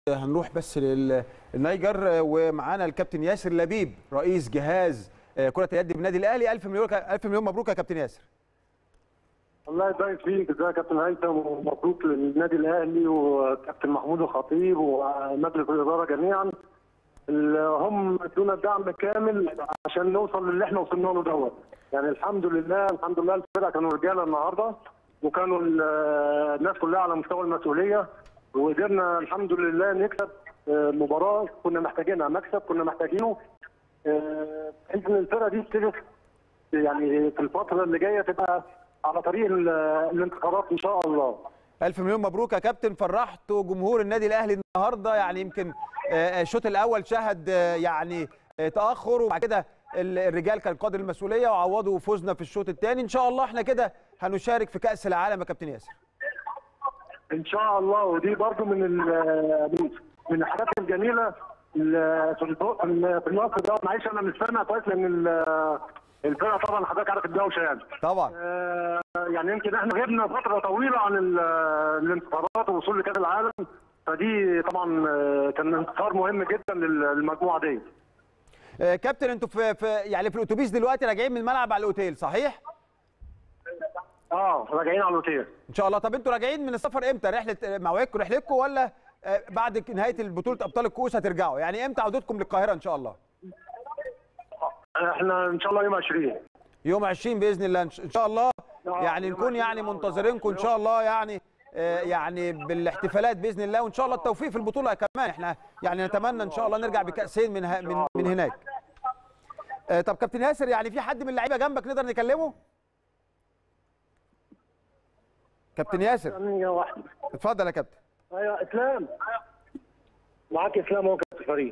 هنروح بس للنيجر ومعانا الكابتن ياسر لبيب رئيس جهاز كرة اليد بالنادي الأهلي ألف مليون ألف مليون مبروك يا كابتن ياسر الله يبارك فيك ازيك يا كابتن هيثم ومبروك للنادي الاهلي وكابتن محمود الخطيب ومجلس الاداره جميعا اللي هم ادونا دعم كامل عشان نوصل للي احنا وصلنا له دوت يعني الحمد لله الحمد لله الفرقه كانوا رجاله النهارده وكانوا ال- الناس كلها على مستوى المسؤوليه وقدرنا الحمد لله نكسب آه، مباراه كنا محتاجينها مكسب كنا محتاجينه آه، بحيث ان الفرقه دي تبقى يعني في الفتره اللي جايه تبقى على طريق ال- الانتخابات ان شاء الله ألف مليون مبروك يا كابتن فرحتوا جمهور النادي الأهلي النهارده يعني يمكن آه، الشوط الأول شهد آه، يعني آه، تأخر وبعد كده ال- الرجال كان قادر المسؤولية وعوضوا فوزنا في الشوط الثاني إن شاء الله احنا كده هنشارك في كأس العالم يا كابتن ياسر ان شاء الله ودي برضو من ال- من من الحاجات الجميله ال- في الضوء- في ال- في الوقت ده معلش انا مش سامع كويس لان ال- الفرقه طبعا حضرتك عارف الدوشه يعني طبعا آه، يعني يمكن احنا غبنا فتره طويله عن ال- الانتصارات والوصول لكاس العالم فدي طبعا آه، كان انتصار مهم جدا لل- للمجموعه دي آه، كابتن انتوا في, في يعني في الاتوبيس دلوقتي راجعين من الملعب على الاوتيل صحيح؟ اه راجعين على الاوتيل ان شاء الله طب انتوا راجعين من السفر امتى رحله موعدكم رحلتكم ولا آه، بعد نهايه البطوله ابطال الكؤوس هترجعوا يعني امتى عودتكم للقاهره ان شاء الله احنا ان شاء الله يوم 20 يوم 20 باذن الله ان ش- إن شاء الله يعني يوم نكون 20 يعني منتظرينكم ان شاء الله يعني آه، يعني بالاحتفالات باذن الله وان شاء الله التوفيق في البطوله كمان احنا يعني نتمنى ان شاء الله نرجع بكاسين من ه- من من هناك آه، طب كابتن ياسر يعني في حد من اللعيبه جنبك نقدر نكلمه كابتن ياسر ثانيه واحده اتفضل يا كابتن ايوه اسلام معاك اسلام هو كابتن الفريق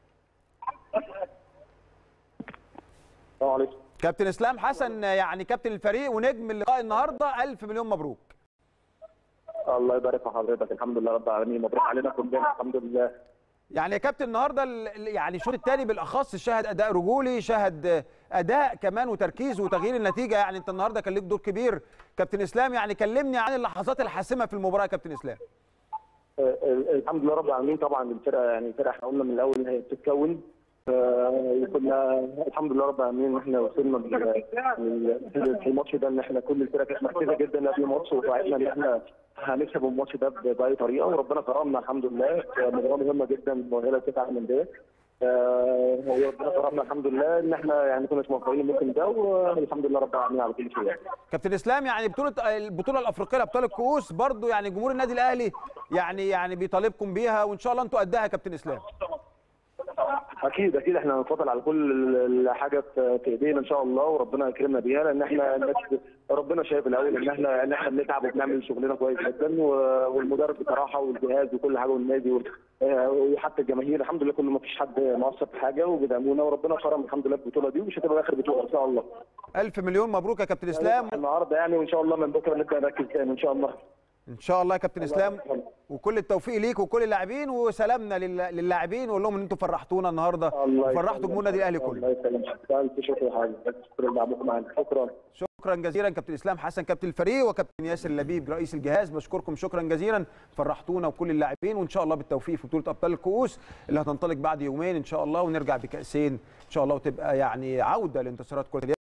السلام عليكم كابتن اسلام حسن يعني كابتن الفريق ونجم اللقاء النهارده الف مليون مبروك الله يبارك في حضرتك الحمد لله رب العالمين مبروك علينا كلنا الحمد لله يعني يا كابتن النهارده ال- ال- يعني الشوط الثاني بالاخص شاهد اداء رجولي شاهد اداء كمان وتركيز وتغيير النتيجه يعني انت النهارده كان ليك دور كبير كابتن اسلام يعني كلمني عن اللحظات الحاسمه في المباراه يا كابتن اسلام آه، آه، الحمد لله رب العالمين طبعا الفرقه يعني الفرقه احنا قلنا من الاول ان هي بتتكون آه، كنا الحمد لله رب العالمين ان احنا وصلنا لل- لل- في الماتش ده ان احنا كل الفرقه كانت مركزه جدا قبل الماتش ووعدنا ان احنا هنكسب الماتش ده ب- باي طريقه وربنا كرمنا الحمد لله آه، مباراه مهمه جدا مؤهله تسعه من ده آه، وربنا كرمنا الحمد لله ان احنا يعني كنا موفقين الموسم ده والحمد لله رب العالمين على كل شيء يعني. كابتن اسلام يعني بطوله البطوله الافريقيه لابطال الكؤوس برضو يعني جمهور النادي الاهلي يعني يعني بيطالبكم بيها وان شاء الله انتوا قدها يا كابتن اسلام اكيد اكيد احنا هنتفضل على كل الحاجه في في ايدينا ان شاء الله وربنا يكرمنا بيها لان احنا الناس ربنا شايف الاول ان احنا ان احنا بنتعب وبنعمل شغلنا كويس جدا و- والمدرب بصراحه والجهاز وكل حاجه والنادي وال- آه، وحتى الجماهير الحمد لله كله ما فيش حد مقصر في حاجه وبيدعمونا وربنا كرم الحمد لله بالبطوله دي ومش هتبقى اخر بطوله ان شاء الله. الف مليون مبروك يا كابتن اسلام النهارده يعني وان شاء الله من بكره نبدا نركز تاني ان شاء الله. ان شاء الله يا كابتن اسلام وكل التوفيق ليك وكل اللاعبين وسلامنا لل- للاعبين وقول لهم ان انتوا فرحتونا النهارده الله وفرحتوا يسلمك. جمهور النادي الاهلي كله الله يسلمك. الف شكر يا حبيبي شكرا لعبكم معانا شكرا. شكرا جزيلا كابتن اسلام حسن كابتن الفريق وكابتن ياسر لبيب رئيس الجهاز بشكركم شكرا جزيلا فرحتونا وكل اللاعبين وان شاء الله بالتوفيق في بطوله ابطال الكؤوس اللي هتنطلق بعد يومين ان شاء الله ونرجع بكاسين ان شاء الله وتبقى يعني عوده لانتصارات كره اليد